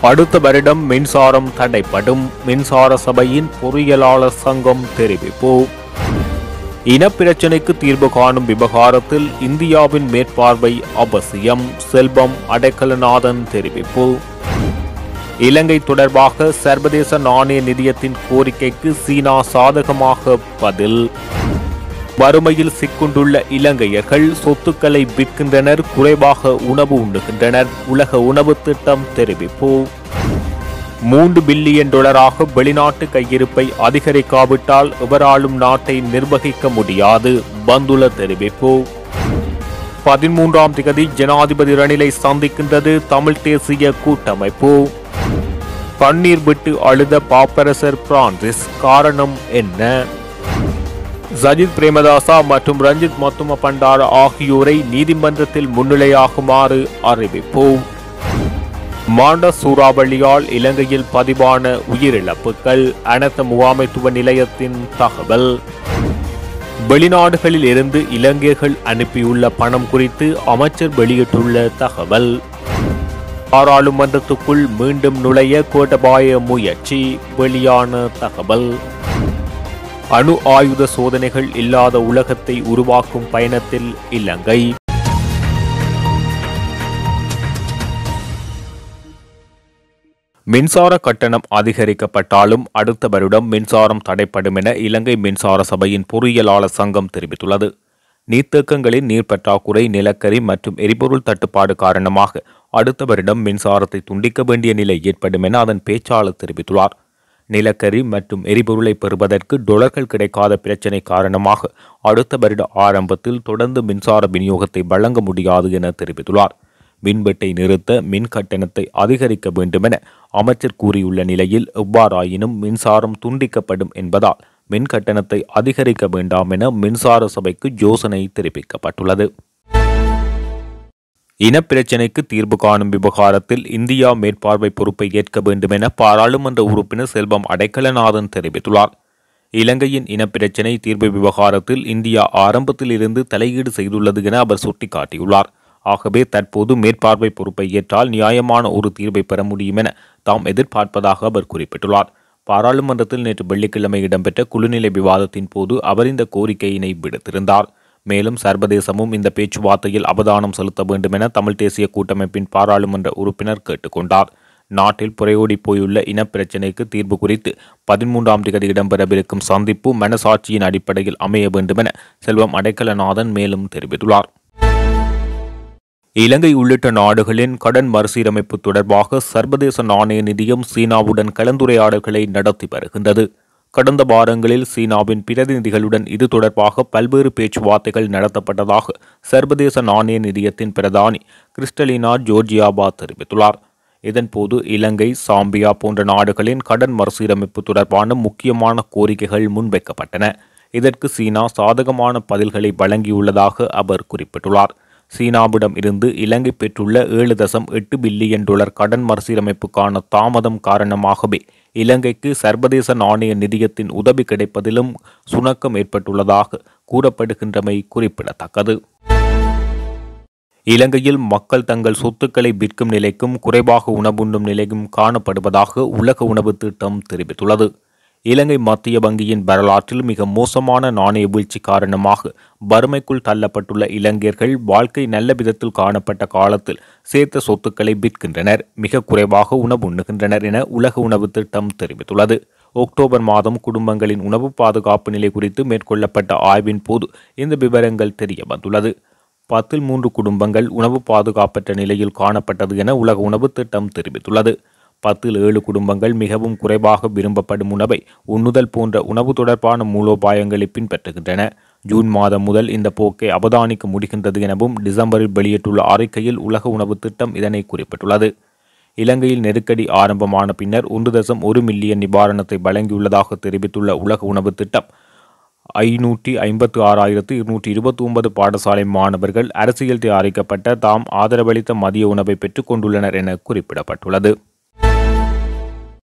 அடுத்த வருடம் மின்சாரம் தடைப்படும் மின்சார சபையின் பொறியியலாளர் சங்கம் தெரிவிப்பு இனப்பிரச்சினைக்கு தீர்வு காணும் விவகாரத்தில் இந்தியாவின் மேற்பார்வை அவசியம் செல்வம் அடைக்கலநாதன் தெரிவிப்பு இலங்கை தொடர்பாக சர்வதேச நாணய நிதியத்தின் கோரிக்கைக்கு சீனா சாதகமாக பதில் வறுமையில் சிக்குண்டுள்ள இலங்கையர்கள் சொத்துக்களை விற்கின்றனர் குறைவாக உணவு உண்ணுகின்றனர் உலக உணவு திட்டம் தெரிவிப்பு மூன்று பில்லியன் டாலராக வெளிநாட்டு கையிருப்பை அதிகரிக்காவிட்டால் எவராலும் நாட்டை நிர்வகிக்க முடியாது பந்துல தெரிவிப்பு பதிமூன்றாம் திகதி ஜனாதிபதி ரணிலை சந்திக்கின்றது தமிழ் தேசிய கூட்டமைப்பு கண்ணீர் விட்டு அழுத பாப்பரசர் பிரான்சிஸ் காரணம் என்ன சஜித் பிரேமதாசா மற்றும் ரஞ்சித் மத்தும பண்டார ஆகியோரை நீதிமன்றத்தில் முன்னிலையாகுமாறு அறிவிப்பு மாண்ட சூறாவளியால் இலங்கையில் பதிவான உயிரிழப்புகள் அனர்த்த முகாமைத்துவ நிலையத்தின் தகவல் வெளிநாடுகளில் இருந்து இலங்கையர்கள் அனுப்பியுள்ள பணம் குறித்து அமைச்சர் வெளியிட்டுள்ள தகவல் பாராளுமன்றத்துக்குள் மீண்டும் நுழைய கோட்டபாய முயற்சி வெளியான தகவல் அணு ஆயுத சோதனைகள் இல்லாத உலகத்தை உருவாக்கும் பயணத்தில் இலங்கை மின்சார கட்டணம் அதிகரிக்கப்பட்டாலும் அடுத்த வருடம் மின்சாரம் தடைப்படும் என இலங்கை மின்சார சபையின் பொறியியலாளர் சங்கம் தெரிவித்துள்ளது நீர்த்தேக்கங்களின் நீர் பற்றாக்குறை நிலக்கரி மற்றும் எரிபொருள் தட்டுப்பாடு காரணமாக அடுத்த வருடம் மின்சாரத்தை துண்டிக்க வேண்டிய நிலை ஏற்படும் என அதன் பேச்சாளர் தெரிவித்துள்ளார் நிலக்கரி மற்றும் எரிபொருளை பெறுவதற்கு டொலர்கள் கிடைக்காத பிரச்சினை காரணமாக அடுத்த வருட ஆரம்பத்தில் தொடர்ந்து மின்சார விநியோகத்தை வழங்க முடியாது என தெரிவித்துள்ளார் மின்வெட்டை நிறுத்த மின் கட்டணத்தை அதிகரிக்க வேண்டும் என அமைச்சர் கூறியுள்ள நிலையில் எவ்வாறாயினும் மின்சாரம் துண்டிக்கப்படும் என்பதால் மின் கட்டணத்தை அதிகரிக்க வேண்டாம் என மின்சார சபைக்கு யோசனை தெரிவிக்கப்பட்டுள்ளது இனப்பிரச்சினைக்கு தீர்வு காணும் விவகாரத்தில் இந்தியா மேற்பார்வை பொறுப்பை ஏற்க வேண்டும் என பாராளுமன்ற உறுப்பினர் செல்வம் அடைக்கலநாதன் தெரிவித்துள்ளார் இலங்கையின் இனப்பிரச்சினை தீர்வு விவகாரத்தில் இந்தியா ஆரம்பத்தில் இருந்து தலையீடு செய்துள்ளது என அவர் சுட்டிக்காட்டியுள்ளார் ஆகவே தற்போது மேற்பார்வை பொறுப்பை ஏற்றால் நியாயமான ஒரு தீர்வை பெற முடியும் என தாம் எதிர்பார்ப்பதாக அவர் குறிப்பிட்டுள்ளார் பாராளுமன்றத்தில் நேற்று வெள்ளிக்கிழமை இடம்பெற்ற குழுநிலை விவாதத்தின் போது அவர் இந்த கோரிக்கையினை விடுத்திருந்தார் மேலும் சர்வதேசமும் இந்த பேச்சுவார்த்தையில் அவதானம் செலுத்த வேண்டும் என தமிழ் தேசிய கூட்டமைப்பின் பாராளுமன்ற உறுப்பினர் கேட்டுக்கொண்டார் நாட்டில் புறையோடி போயுள்ள இனப்பிரச்சினைக்கு தீர்வு குறித்து பதிமூன்றாம் தேதி இடம்பெறவிருக்கும் சந்திப்பு மனசாட்சியின் அடிப்படையில் அமைய வேண்டும் என செல்வம் அடைக்கலநாதன் மேலும் தெரிவித்துள்ளார் இலங்கை உள்ளிட்ட நாடுகளின் கடன் மறுசீரமைப்பு தொடர்பாக சர்வதேச நாணய நிதியம் சீனாவுடன் கலந்துரையாடல்களை நடத்தி வருகின்றது கடந்த வாரங்களில் சீனாவின் பிரதிநிதிகளுடன் இது தொடர்பாக பல்வேறு பேச்சுவார்த்தைகள் நடத்தப்பட்டதாக சர்வதேச நாணய நிதியத்தின் பிரதானி கிறிஸ்டலினா ஜோர்ஜியாபா தெரிவித்துள்ளார் இதன்போது இலங்கை சாம்பியா போன்ற நாடுகளின் கடன் மறுசீரமைப்பு தொடர்பான முக்கியமான கோரிக்கைகள் முன்வைக்கப்பட்டன இதற்கு சீனா சாதகமான பதில்களை வழங்கியுள்ளதாக அவர் குறிப்பிட்டுள்ளார் சீனாவிடம் இருந்து இலங்கை பெற்றுள்ள ஏழு தசம் எட்டு பில்லியன் டாலர் கடன் மறுசீரமைப்புக்கான தாமதம் காரணமாகவே இலங்கைக்கு சர்வதேச நாணய நிதியத்தின் உதவி கிடைப்பதிலும் சுணக்கம் ஏற்பட்டுள்ளதாக கூறப்படுகின்றமை குறிப்பிடத்தக்கது இலங்கையில் மக்கள் தங்கள் சொத்துக்களை விற்கும் நிலைக்கும் குறைவாக உணவுண்ணும் நிலையும் காணப்படுவதாக உலக உணவு திட்டம் தெரிவித்துள்ளது இலங்கை மத்திய வங்கியின் வரலாற்றில் மிக மோசமான நாணய வீழ்ச்சி காரணமாக வறுமைக்குள் தள்ளப்பட்டுள்ள இலங்கையர்கள் வாழ்க்கை நல்ல விதத்தில் காணப்பட்ட காலத்தில் சேர்த்த சொத்துக்களை விற்கின்றனர் மிக குறைவாக உணவு உண்ணுகின்றனர் என உலக உணவு திட்டம் தெரிவித்துள்ளது அக்டோபர் மாதம் குடும்பங்களின் உணவு பாதுகாப்பு நிலை குறித்து மேற்கொள்ளப்பட்ட ஆய்வின் போது இந்த விவரங்கள் தெரிய வந்துள்ளது பத்தில் மூன்று குடும்பங்கள் உணவு பாதுகாப்பற்ற நிலையில் காணப்பட்டது என உலக உணவு திட்டம் தெரிவித்துள்ளது பத்தில் ஏழு குடும்பங்கள் மிகவும் குறைவாக விரும்பப்படும் உணவை உண்ணுதல் போன்ற உணவு தொடர்பான மூலோபாயங்களை பின்பற்றுகின்றன ஜூன் மாதம் முதல் இந்த போக்கை அவதானிக்க முடிகின்றது எனவும் டிசம்பரில் வெளியிட்டுள்ள அறிக்கையில் உலக உணவு திட்டம் இதனை குறிப்பிட்டுள்ளது இலங்கையில் நெருக்கடி ஆரம்பமான பின்னர் ஒன்று தசம் ஒரு மில்லியன் நிவாரணத்தை வழங்கியுள்ளதாக தெரிவித்துள்ள உலக உணவு திட்டம் ஐநூற்றி ஐம்பத்து ஆறாயிரத்து இருநூற்றி இருபத்தி ஒன்பது பாடசாலை மாணவர்கள் அரசியல் தயாரிக்கப்பட்ட தாம் ஆதரவளித்த மதிய உணவை பெற்றுக் கொண்டுள்ளனர் என குறிப்பிடப்பட்டுள்ளது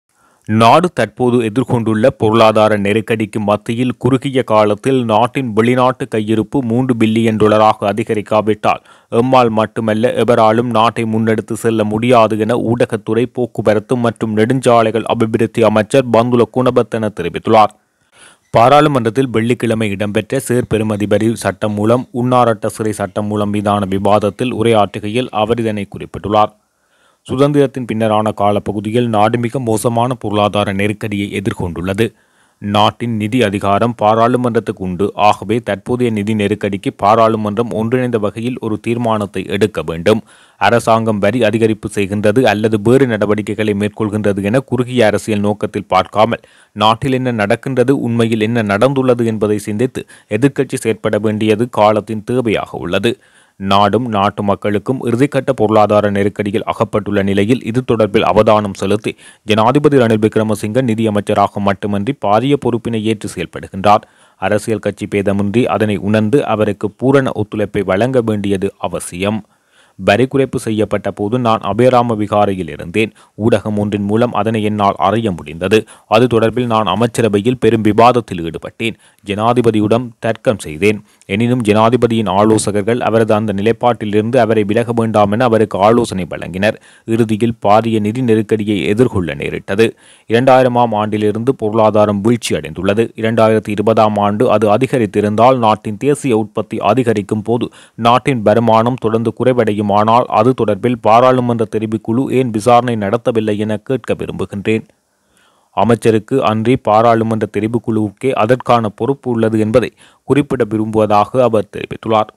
நாடு தற்போது எதிர்கொண்டுள்ள பொருளாதார நெருக்கடிக்கு மத்தியில் குறுகிய காலத்தில் நாட்டின் வெளிநாட்டு கையிருப்பு மூன்று பில்லியன் டாலராக அதிகரிக்காவிட்டால் எம்மால் மட்டுமல்ல எவராலும் நாட்டை முன்னெடுத்து செல்ல முடியாது என ஊடகத்துறை போக்குவரத்து மற்றும் நெடுஞ்சாலைகள் அபிவிருத்தி அமைச்சர் பந்துல குணபத்தன தெரிவித்துள்ளார் பாராளுமன்றத்தில் வெள்ளிக்கிழமை இடம்பெற்ற சேர்பெருமதி வரி சட்டம் மூலம் உன்னாரட்ட சிறை சட்டம் மூலம் மீதான விவாதத்தில் உரையாற்றுகையில் அவர் இதனை குறிப்பிட்டுள்ளார் சுதந்திரத்தின் பின்னரான காலப்பகுதியில் நாடு மிக மோசமான பொருளாதார நெருக்கடியை எதிர்கொண்டுள்ளது நாட்டின் நிதி அதிகாரம் பாராளுமன்றத்துக்கு உண்டு ஆகவே தற்போதைய நிதி நெருக்கடிக்கு பாராளுமன்றம் ஒன்றிணைந்த வகையில் ஒரு தீர்மானத்தை எடுக்க வேண்டும் அரசாங்கம் வரி அதிகரிப்பு செய்கின்றது அல்லது வேறு நடவடிக்கைகளை மேற்கொள்கின்றது என குறுகிய அரசியல் நோக்கத்தில் பார்க்காமல் நாட்டில் என்ன நடக்கின்றது உண்மையில் என்ன நடந்துள்ளது என்பதை சிந்தித்து எதிர்க்கட்சி செயற்பட வேண்டியது காலத்தின் தேவையாக உள்ளது நாடும் நாட்டு மக்களுக்கும் இறுதிக்கட்ட பொருளாதார நெருக்கடியில் அகப்பட்டுள்ள நிலையில் இது தொடர்பில் அவதானம் செலுத்தி ஜனாதிபதி ரணில் விக்ரமசிங்க நிதியமைச்சராக மட்டுமன்றி பாரிய பொறுப்பினை ஏற்று செயல்படுகின்றார் அரசியல் கட்சி பேதமின்றி அதனை உணர்ந்து அவருக்கு பூரண ஒத்துழைப்பை வழங்க வேண்டியது அவசியம் வரி குறைப்பு செய்யப்பட்ட போது நான் அபயராம விகாரையில் இருந்தேன் ஊடகம் ஒன்றின் மூலம் அதனை என்னால் அறிய முடிந்தது அது தொடர்பில் நான் அமைச்சரவையில் பெரும் விவாதத்தில் ஈடுபட்டேன் ஜனாதிபதியுடன் தர்க்கம் செய்தேன் எனினும் ஜனாதிபதியின் ஆலோசகர்கள் அவரது அந்த நிலைப்பாட்டிலிருந்து அவரை விலக வேண்டாம் என அவருக்கு ஆலோசனை வழங்கினர் இறுதியில் பாரிய நிதி நெருக்கடியை எதிர்கொள்ள நேரிட்டது இரண்டாயிரமாம் ஆண்டிலிருந்து பொருளாதாரம் வீழ்ச்சி அடைந்துள்ளது இரண்டாயிரத்தி இருபதாம் ஆண்டு அது அதிகரித்திருந்தால் நாட்டின் தேசிய உற்பத்தி அதிகரிக்கும் போது நாட்டின் வருமானம் தொடர்ந்து குறைவடையுமானால் அது தொடர்பில் பாராளுமன்ற தெரிவுக்குழு ஏன் விசாரணை நடத்தவில்லை என கேட்க விரும்புகின்றேன் அமைச்சருக்கு அன்றி பாராளுமன்ற தெரிவுக்குழுவுக்கே அதற்கான பொறுப்பு உள்ளது என்பதை குறிப்பிட விரும்புவதாக அவர் தெரிவித்துள்ளார்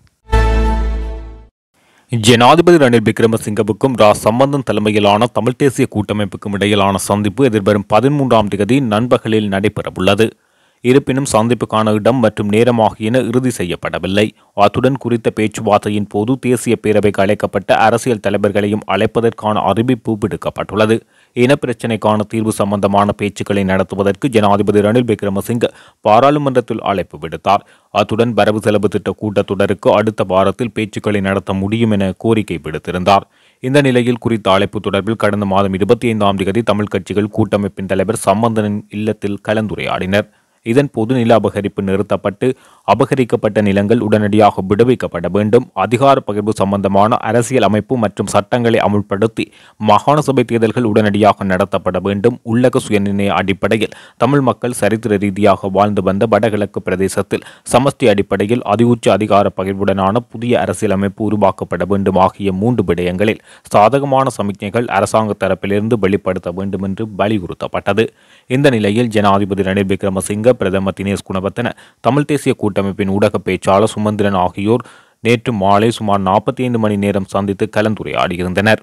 ஜனாதிபதி ரணில் விக்ரமசிங்கவுக்கும் ரா சம்பந்தன் தலைமையிலான தமிழ் தேசிய கூட்டமைப்புக்கும் இடையிலான சந்திப்பு எதிர்வரும் பதிமூன்றாம் தேதி நண்பகலில் நடைபெறவுள்ளது இருப்பினும் சந்திப்புக்கான இடம் மற்றும் நேரம் ஆகியன இறுதி செய்யப்படவில்லை அத்துடன் குறித்த பேச்சுவார்த்தையின் போது தேசிய பேரவைக்கு அழைக்கப்பட்ட அரசியல் தலைவர்களையும் அழைப்பதற்கான அறிவிப்பு விடுக்கப்பட்டுள்ளது இனப்பிரச்சினைக்கான தீர்வு சம்பந்தமான பேச்சுக்களை நடத்துவதற்கு ஜனாதிபதி ரணில் விக்ரமசிங்க பாராளுமன்றத்தில் அழைப்பு விடுத்தார் அத்துடன் வரவு செலவு திட்ட கூட்டத்தொடருக்கு அடுத்த வாரத்தில் பேச்சுக்களை நடத்த முடியும் என கோரிக்கை விடுத்திருந்தார் இந்த நிலையில் குறித்த அழைப்பு தொடர்பில் கடந்த மாதம் இருபத்தி ஐந்தாம் தேதி தமிழ் கட்சிகள் கூட்டமைப்பின் தலைவர் சம்பந்தனின் இல்லத்தில் கலந்துரையாடினர் இதன் போது நில அபகரிப்பு நிறுத்தப்பட்டு அபகரிக்கப்பட்ட நிலங்கள் உடனடியாக விடுவிக்கப்பட வேண்டும் அதிகார பகிர்வு சம்பந்தமான அரசியல் அமைப்பு மற்றும் சட்டங்களை அமுல்படுத்தி மாகாண சபை தேர்தல்கள் உடனடியாக நடத்தப்பட வேண்டும் உள்ளக சுயநிர்ணய அடிப்படையில் தமிழ் மக்கள் சரித்திர ரீதியாக வாழ்ந்து வந்த வடகிழக்கு பிரதேசத்தில் சமஷ்டி அடிப்படையில் அதிவுச்ச அதிகார பகிர்வுடனான புதிய அரசியலமைப்பு உருவாக்கப்பட வேண்டும் ஆகிய மூன்று விடயங்களில் சாதகமான சமிக்ஞைகள் அரசாங்க தரப்பிலிருந்து வெளிப்படுத்த வேண்டும் என்று வலியுறுத்தப்பட்டது இந்த நிலையில் ஜனாதிபதி ரணில் விக்ரமசிங்க பிரதமர் தினேஷ் குணவர்த்தன தமிழ் தேசிய கூட்டமைப்பின் ஊடக பேச்சாளர் சுமந்திரன் ஆகியோர் நேற்று மாலை சுமார் நாற்பத்தி ஐந்து மணி நேரம் சந்தித்து கலந்துரையாடியிருந்தனர்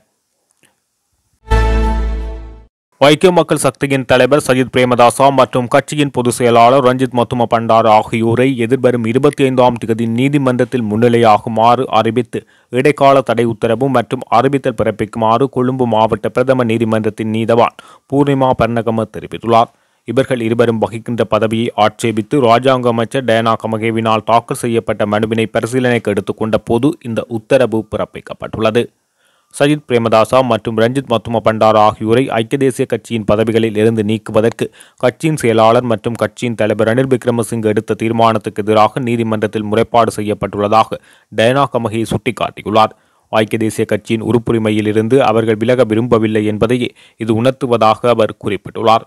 ஐக்கிய மக்கள் சக்தியின் தலைவர் சஜித் பிரேமதாசா மற்றும் கட்சியின் பொதுச் செயலாளர் ரஞ்சித் மத்தும பண்டார் ஆகியோரை எதிர்வரும் இருபத்தி ஐந்தாம் தேதி நீதிமன்றத்தில் முன்னிலையாகுமாறு அறிவித்து இடைக்கால தடை உத்தரவு மற்றும் அறிவித்தல் பிறப்பிக்குமாறு கொழும்பு மாவட்ட பிரதம நீதிமன்றத்தின் நீதவான் பூர்ணிமா பர்ணகம தெரிவித்துள்ளார் இவர்கள் இருவரும் வகிக்கின்ற பதவியை ஆட்சேபித்து ராஜாங்க அமைச்சர் டயனா கமகேவினால் தாக்கல் செய்யப்பட்ட மனுவினை பரிசீலனைக்கு எடுத்துக்கொண்ட போது இந்த உத்தரவு பிறப்பிக்கப்பட்டுள்ளது சஜித் பிரேமதாசா மற்றும் ரஞ்சித் மத்தும பண்டார் ஆகியோரை ஐக்கிய தேசிய கட்சியின் பதவிகளில் இருந்து நீக்குவதற்கு கட்சியின் செயலாளர் மற்றும் கட்சியின் தலைவர் ரணில் விக்ரமசிங்க எடுத்த தீர்மானத்துக்கு எதிராக நீதிமன்றத்தில் முறைப்பாடு செய்யப்பட்டுள்ளதாக டயனா கமகே சுட்டிக்காட்டியுள்ளார் ஐக்கிய தேசிய கட்சியின் உறுப்புரிமையில் இருந்து அவர்கள் விலக விரும்பவில்லை என்பதையே இது உணர்த்துவதாக அவர் குறிப்பிட்டுள்ளார்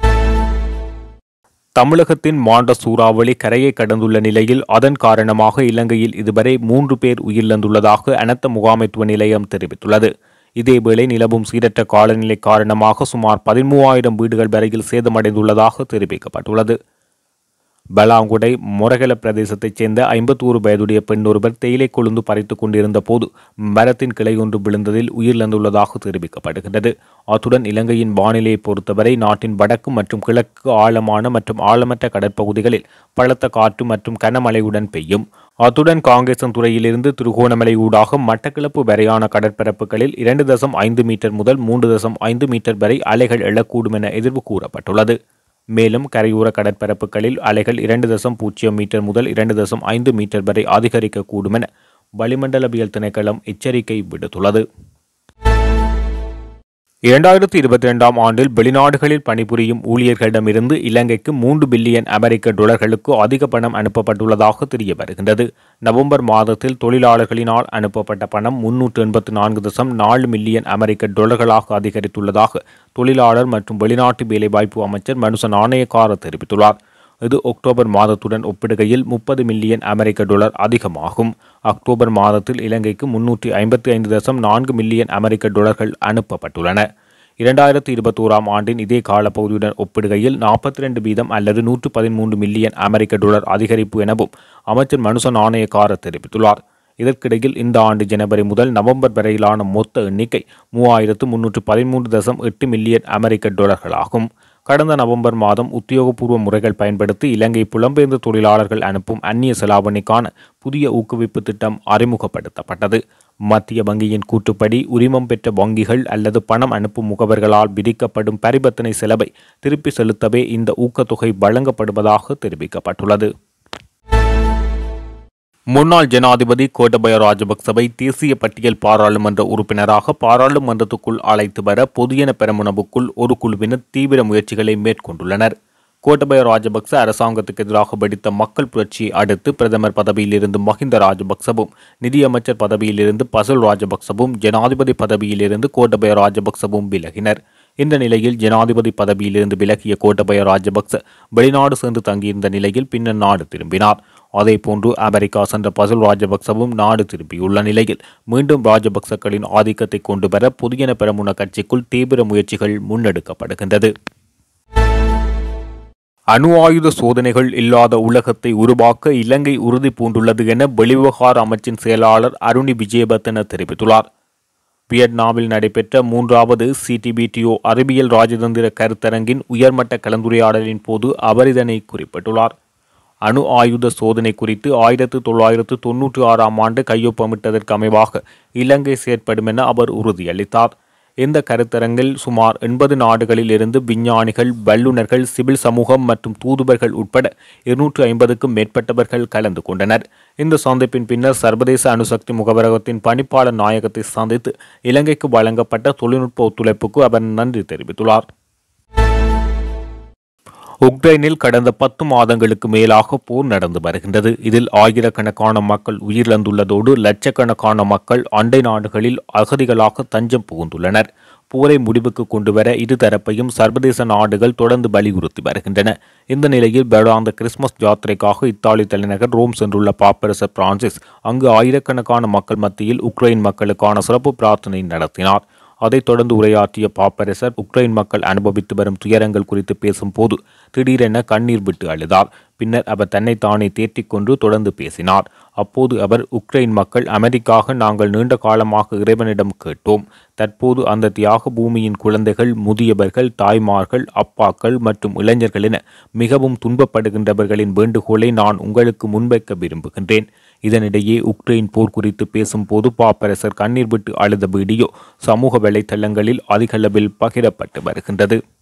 தமிழகத்தின் மாண்ட சூறாவளி கரையை கடந்துள்ள நிலையில் அதன் காரணமாக இலங்கையில் இதுவரை மூன்று பேர் உயிரிழந்துள்ளதாக அனர்த்த முகாமைத்துவ நிலையம் தெரிவித்துள்ளது இதேவேளை நிலவும் சீரற்ற காலநிலை காரணமாக சுமார் பதிமூவாயிரம் வீடுகள் வரையில் சேதமடைந்துள்ளதாக தெரிவிக்கப்பட்டுள்ளது பலாங்குடை மொரகல பிரதேசத்தைச் சேர்ந்த ஐம்பத்தோரு வயதுடைய பெண் ஒருவர் தேயிலை கொழுந்து பறித்துக் கொண்டிருந்த போது மரத்தின் கிளை ஒன்று விழுந்ததில் உயிரிழந்துள்ளதாக தெரிவிக்கப்படுகின்றது அத்துடன் இலங்கையின் வானிலையை பொறுத்தவரை நாட்டின் வடக்கு மற்றும் கிழக்கு ஆழமான மற்றும் ஆழமற்ற கடற்பகுதிகளில் பலத்த காற்று மற்றும் கனமழையுடன் பெய்யும் அத்துடன் காங்கேசன் துறையிலிருந்து திருகோணமலை ஊடாக மட்டக்கிளப்பு வரையான கடற்பரப்புகளில் இரண்டு தசம் ஐந்து மீட்டர் முதல் மூன்று தசம் ஐந்து மீட்டர் வரை அலைகள் எழக்கூடும் என எதிர்வு கூறப்பட்டுள்ளது மேலும் கரையோர கடற்பரப்புகளில் அலைகள் இரண்டு தசம் பூஜ்ஜியம் மீட்டர் முதல் இரண்டு தசம் ஐந்து மீட்டர் வரை அதிகரிக்கக்கூடும் என வளிமண்டலவியல் திணைக்களம் எச்சரிக்கை விடுத்துள்ளது இரண்டாயிரத்தி இருபத்தி இரண்டாம் ஆண்டில் வெளிநாடுகளில் பணிபுரியும் ஊழியர்களிடமிருந்து இலங்கைக்கு மூன்று பில்லியன் அமெரிக்க டாலர்களுக்கு அதிக பணம் அனுப்பப்பட்டுள்ளதாக தெரிய வருகின்றது நவம்பர் மாதத்தில் தொழிலாளர்களினால் அனுப்பப்பட்ட பணம் முன்னூற்று எண்பத்தி நான்கு தசம் நாலு மில்லியன் அமெரிக்க டாலர்களாக அதிகரித்துள்ளதாக தொழிலாளர் மற்றும் வெளிநாட்டு வேலைவாய்ப்பு அமைச்சர் மனுச நாணயக்கார தெரிவித்துள்ளார் இது அக்டோபர் மாதத்துடன் ஒப்பிடுகையில் முப்பது மில்லியன் அமெரிக்க டாலர் அதிகமாகும் அக்டோபர் மாதத்தில் இலங்கைக்கு முன்னூற்றி ஐம்பத்தி ஐந்து தசம் நான்கு மில்லியன் அமெரிக்க டாலர்கள் அனுப்பப்பட்டுள்ளன இரண்டாயிரத்தி இருபத்தோராம் ஆண்டின் இதே காலப்பகுதியுடன் ஒப்பிடுகையில் நாற்பத்தி ரெண்டு வீதம் அல்லது நூற்று பதிமூன்று மில்லியன் அமெரிக்க டாலர் அதிகரிப்பு எனவும் அமைச்சர் மனுச நாணயக்கார தெரிவித்துள்ளார் இதற்கிடையில் இந்த ஆண்டு ஜனவரி முதல் நவம்பர் வரையிலான மொத்த எண்ணிக்கை மூவாயிரத்து முன்னூற்று பதிமூன்று தசம் எட்டு மில்லியன் அமெரிக்க டாலர்களாகும் கடந்த நவம்பர் மாதம் உத்தியோகபூர்வ முறைகள் பயன்படுத்தி இலங்கை புலம்பெயர்ந்த தொழிலாளர்கள் அனுப்பும் அந்நிய செலாவணிக்கான புதிய ஊக்குவிப்பு திட்டம் அறிமுகப்படுத்தப்பட்டது மத்திய வங்கியின் கூற்றுப்படி உரிமம் பெற்ற வங்கிகள் அல்லது பணம் அனுப்பும் முகவர்களால் விதிக்கப்படும் பரிவர்த்தனை செலவை திருப்பி செலுத்தவே இந்த ஊக்கத்தொகை வழங்கப்படுவதாக தெரிவிக்கப்பட்டுள்ளது முன்னாள் ஜனாதிபதி கோட்டபய ராஜபக்சவை தேசிய பட்டியல் பாராளுமன்ற உறுப்பினராக பாராளுமன்றத்துக்குள் அழைத்து வர பொதுஜன பெரமுனவுக்குள் ஒரு குழுவினர் தீவிர முயற்சிகளை மேற்கொண்டுள்ளனர் கோட்டபய ராஜபக்ச அரசாங்கத்துக்கு எதிராக வெடித்த மக்கள் புரட்சியை அடுத்து பிரதமர் பதவியிலிருந்து மஹிந்த ராஜபக்சவும் நிதியமைச்சர் பதவியிலிருந்து பசல் ராஜபக்சவும் ஜனாதிபதி பதவியிலிருந்து கோட்டபய ராஜபக்சவும் விலகினர் இந்த நிலையில் ஜனாதிபதி பதவியிலிருந்து விலகிய கோட்டபய ராஜபக்ச வெளிநாடு சென்று தங்கியிருந்த நிலையில் பின்னர் நாடு திரும்பினார் அதேபோன்று அமெரிக்கா சென்ற பசுல் ராஜபக்சவும் நாடு திரும்பியுள்ள நிலையில் மீண்டும் ராஜபக்சக்களின் ஆதிக்கத்தை கொண்டு வர புதியன பெரமுன கட்சிக்குள் தீவிர முயற்சிகள் முன்னெடுக்கப்படுகின்றது அணு ஆயுத சோதனைகள் இல்லாத உலகத்தை உருவாக்க இலங்கை உறுதி பூண்டுள்ளது என வெளிவிவகார அமைச்சின் செயலாளர் அருணி விஜயபத்தன தெரிவித்துள்ளார் வியட்நாமில் நடைபெற்ற மூன்றாவது சிடிபிடிஓ அறிவியல் ராஜதந்திர கருத்தரங்கின் உயர்மட்ட கலந்துரையாடலின் போது அவர் இதனை குறிப்பிட்டுள்ளார் அணு ஆயுத சோதனை குறித்து ஆயிரத்து தொள்ளாயிரத்து தொன்னூற்றி ஆறாம் ஆண்டு கையொப்பமிட்டதற்கு அமைவாக இலங்கை செயற்படும் என அவர் உறுதியளித்தார் இந்த கருத்தரங்கில் சுமார் எண்பது நாடுகளில் இருந்து விஞ்ஞானிகள் வல்லுநர்கள் சிவில் சமூகம் மற்றும் தூதுவர்கள் உட்பட இருநூற்று ஐம்பதுக்கும் மேற்பட்டவர்கள் கலந்து கொண்டனர் இந்த சந்திப்பின் பின்னர் சர்வதேச அணுசக்தி முகவரகத்தின் பணிப்பாளர் நாயகத்தை சந்தித்து இலங்கைக்கு வழங்கப்பட்ட தொழில்நுட்ப ஒத்துழைப்புக்கு அவர் நன்றி தெரிவித்துள்ளார் உக்ரைனில் கடந்த பத்து மாதங்களுக்கு மேலாக போர் நடந்து வருகின்றது இதில் ஆயிரக்கணக்கான மக்கள் உயிரிழந்துள்ளதோடு லட்சக்கணக்கான மக்கள் அண்டை நாடுகளில் அகதிகளாக தஞ்சம் புகுந்துள்ளனர் போரை முடிவுக்கு கொண்டுவர இருதரப்பையும் சர்வதேச நாடுகள் தொடர்ந்து வலியுறுத்தி வருகின்றன இந்த நிலையில் வருடாந்த கிறிஸ்துமஸ் யாத்திரைக்காக இத்தாலி தலைநகர் ரோம் சென்றுள்ள பாப்பரசர் பிரான்சிஸ் அங்கு ஆயிரக்கணக்கான மக்கள் மத்தியில் உக்ரைன் மக்களுக்கான சிறப்பு பிரார்த்தனை நடத்தினார் அதைத் தொடர்ந்து உரையாற்றிய பாப்பரசர் உக்ரைன் மக்கள் அனுபவித்து வரும் துயரங்கள் குறித்து பேசும்போது திடீரென கண்ணீர் விட்டு அழுதார் பின்னர் அவர் தன்னைத்தானே தேற்றிக் கொண்டு தொடர்ந்து பேசினார் அப்போது அவர் உக்ரைன் மக்கள் அமைதிக்காக நாங்கள் நீண்ட காலமாக இறைவனிடம் கேட்டோம் தற்போது அந்த தியாக பூமியின் குழந்தைகள் முதியவர்கள் தாய்மார்கள் அப்பாக்கள் மற்றும் இளைஞர்கள் என மிகவும் துன்பப்படுகின்றவர்களின் வேண்டுகோளை நான் உங்களுக்கு முன்வைக்க விரும்புகின்றேன் இதனிடையே உக்ரைன் போர் குறித்து பேசும்போது பாப்பரசர் கண்ணீர் விட்டு அழுத வீடியோ சமூக வலைத்தளங்களில் அதிகளவில் பகிரப்பட்டு வருகின்றது